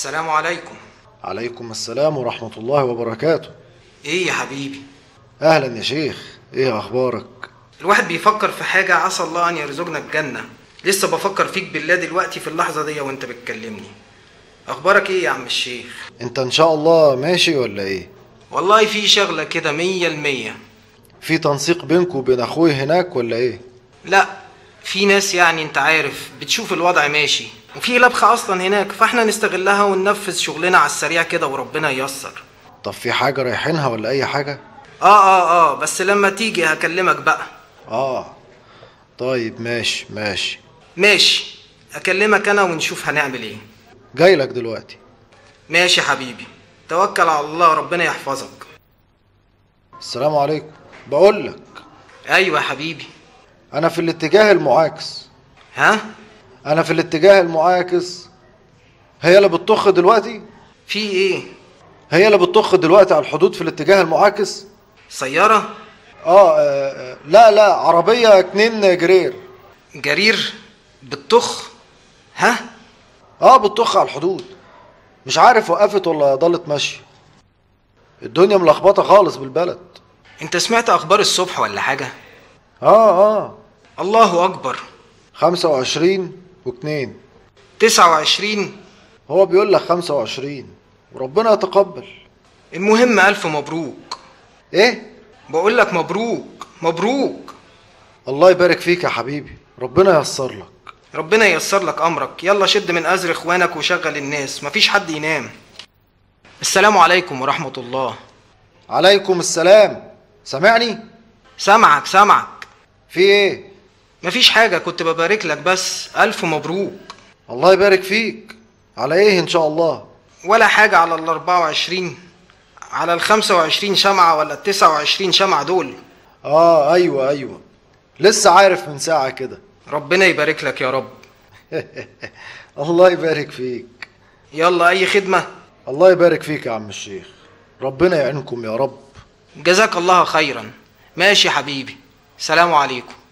السلام عليكم عليكم السلام ورحمة الله وبركاته ايه يا حبيبي أهلا يا شيخ إيه أخبارك؟ الواحد بيفكر في حاجة عسى الله أن يرزقنا الجنة لسه بفكر فيك بالله دلوقتي في اللحظة دي وانت بتكلمني أخبارك ايه يا عم الشيخ أنت إن شاء الله ماشي ولا إيه؟ والله في شغلة كده مية المية في تنسيق بينكم وبين أخوي هناك ولا إيه؟ لا في ناس يعني انت عارف بتشوف الوضع ماشي وفي لبخة أصلا هناك فاحنا نستغلها وننفذ شغلنا على السريع كده وربنا ييسر طب في حاجة رايحينها ولا أي حاجة؟ اه اه اه بس لما تيجي هكلمك بقى آه طيب ماشي ماشي ماشي اكلمك انا ونشوف هنعمل ايه جاي لك دلوقتي ماشي يا حبيبي توكل على الله ربنا يحفظك السلام عليكم بقول لك ايوه يا حبيبي أنا في الاتجاه المعاكس ها أنا في الاتجاه المعاكس هي اللي بتطخ دلوقتي؟ في ايه هي اللي بتطخ دلوقتي على الحدود في الاتجاه المعاكس؟ سيارة آه, آه لا لا عربية اتنين جرير جرير بتطخ ها اه بتطخ على الحدود مش عارف وقفت ولا ضلت ماشية الدنيا ملخبطة خالص بالبلد انت سمعت اخبار الصبح ولا حاجة اه اه الله اكبر خمسة وعشرين واتنين تسعة وعشرين هو بيقول لك خمسة وعشرين وربنا يتقبل المهم الف مبروك ايه بقول لك مبروك مبروك الله يبارك فيك يا حبيبي ربنا ييسر لك ربنا ييسر لك امرك يلا شد من ازر اخوانك وشغل الناس مفيش حد ينام السلام عليكم ورحمة الله عليكم السلام سامعني سامعك سامعك في ايه مفيش حاجة كنت ببارك لك بس ألف مبروك الله يبارك فيك على ايه ان شاء الله ولا حاجة على ال 24 على ال 25 شمعة ولا ال 29 شمعة دول اه ايوه ايوه لسه عارف من ساعة كده ربنا يبارك لك يا رب الله يبارك فيك يلا أي خدمة الله يبارك فيك يا عم الشيخ ربنا يعينكم يا رب جزاك الله خيرا ماشي يا حبيبي سلام عليكم